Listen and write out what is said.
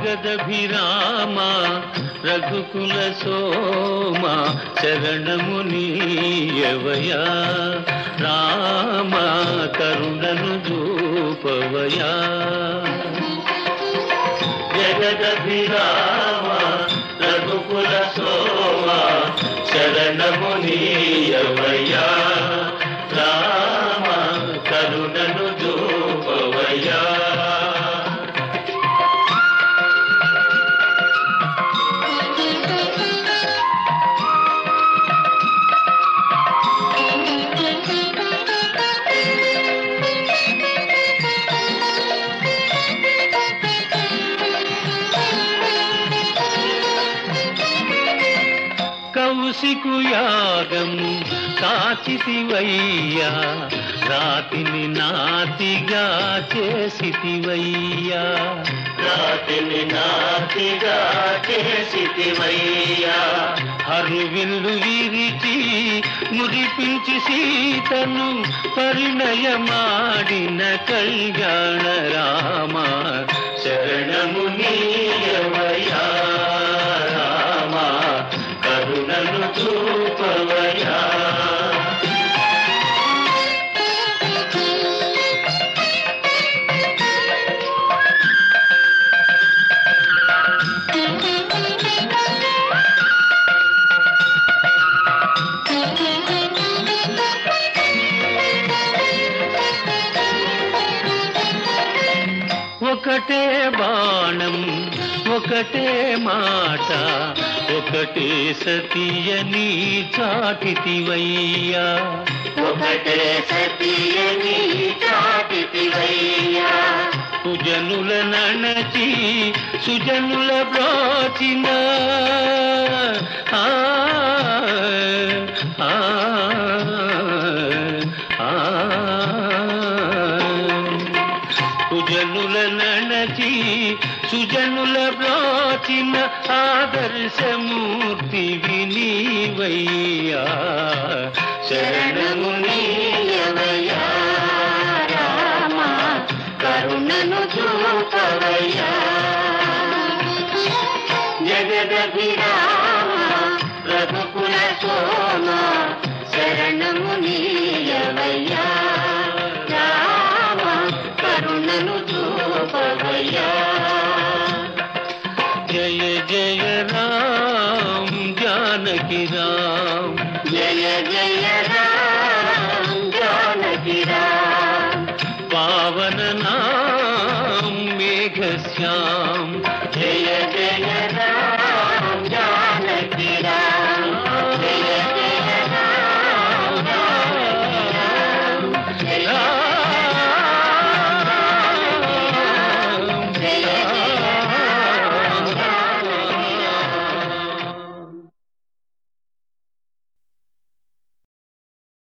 జగదభిరామ రఘుకుల సోమ శరణము నీయవయా రామ కరుణను చూపవయా జగదభిరామ రఘుకుల సోమ శరణము నీయవయా రామ కరుణను చూపవయా కౌశికు యాగము కాచితివయ్యా రాతిని నాతిగా చేసితివయ్యా రాతిని నాతిగా చేసితివయ్యా హరువిల్లు విరిచి మురిపించి సీతను పరిణయమాడిన కళ్యాణ రామ శరణము నీయవయా రామ కరుణను చూపవయా ఒకటే బాణం ఒకటే మాట ఒకటే సతీయని చాటితివయ్యా ఒకటే సతీయని చాటితివయ్యా సుజనుల నణచి సుజనుల బ్రోచిన ఆ, ఆ, ఆ. సుజనుల నణచి సుజనుల బ్రోచిన ఆదర్శమూర్తి వినీవయ్యా శరణము నీయవయ్యా రామ కరుణను చూపవయ్యా జగదభిరామ రఘుకుల సోమ శరణము నీయవయ్యా రామ కరుణను చూపవయ్యా జయ జయ రామ్ జానకి రామ్ జయ జయ రామ జానకి రామ పావన నామ్ మేఘ శ్యామ్